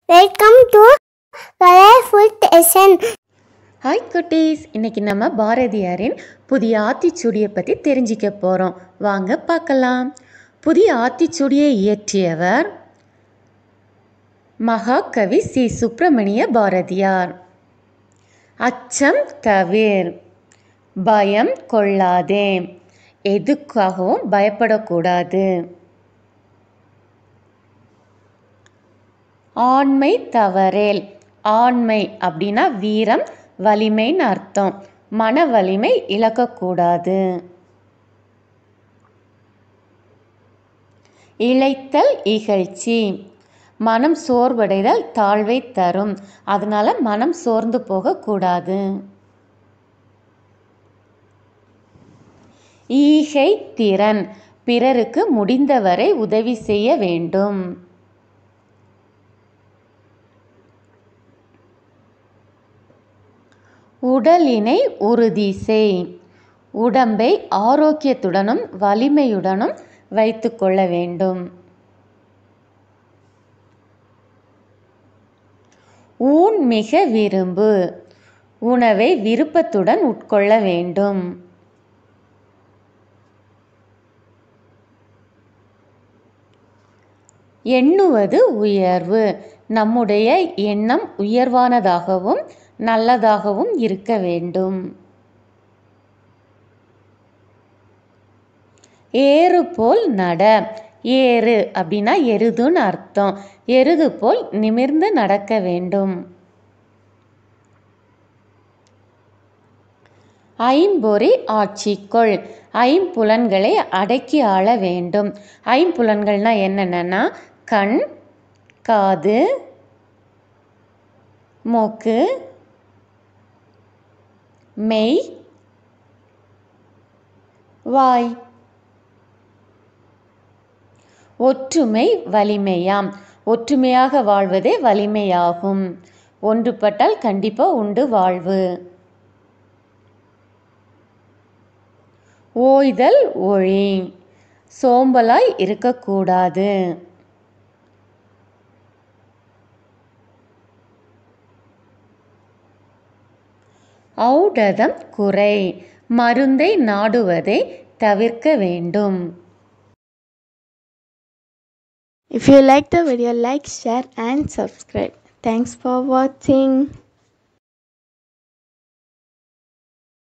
Welcome to colourful டெசன் hi குட்டீஸ் இன்னைக்கு நம்ம பாரதியாரின் புதிய ஆத்திச்சூடியை பற்றி தெரிஞ்சிக்க போகிறோம் வாங்க பார்க்கலாம் புதிய ஆத்திச்சூடியை இயற்றியவர் மகாகவி சி சுப்பிரமணிய பாரதியார் அச்சம் தவிர் பயம் கொள்ளாதே எதுக்காகவும் பயப்படக்கூடாது ஆண்மை தவறேல் ஆண்மை அப்படின்னா வீரம் வலிமைன்னு அர்த்தம் மன வலிமை இழக்கக்கூடாது இழைத்தல் இகழ்ச்சி மனம் சோர்வடைதல் தாழ்வை தரும் அதனால மனம் சோர்ந்து போகக்கூடாது ஈகை திறன் பிறருக்கு முடிந்தவரை உதவி செய்ய வேண்டும் உடலினை உறுதி செய் உடம்பை ஆரோக்கியத்துடனும் வலிமையுடனும் வைத்துக்கொள்ள வேண்டும் ஊன் மிக விரும்பு உணவை விருப்பத்துடன் உட்கொள்ள வேண்டும் எண்ணுவது உயர்வு நம்முடைய எண்ணம் உயர்வானதாகவும் நல்லதாகவும் இருக்க வேண்டும் ஏறு போல் நட ஏறு அப்படின்னா எருதுன்னு அர்த்தம் எருது போல் நிமிர்ந்து நடக்க வேண்டும் ஐம்பொறி ஆட்சிக்குள் ஐம்புலன்களை அடக்கி ஆள வேண்டும் ஐம்புலன்கள்னா என்னென்னா கண் காது மூக்கு மெய் வாய் ஒற்றுமை வலிமையாம் ஒற்றுமையாக வாழ்வதே வலிமையாகும் ஒன்றுபட்டால் கண்டிப்பாக உண்டு வாழ்வு ஓய்தல் ஒழி சோம்பலாய் இருக்கக்கூடாது ஔடதம் குறை மருந்தை நாடுவதை தவிர்க்க வேண்டும் If you like the video, like, share, and subscribe. Thanks for watching.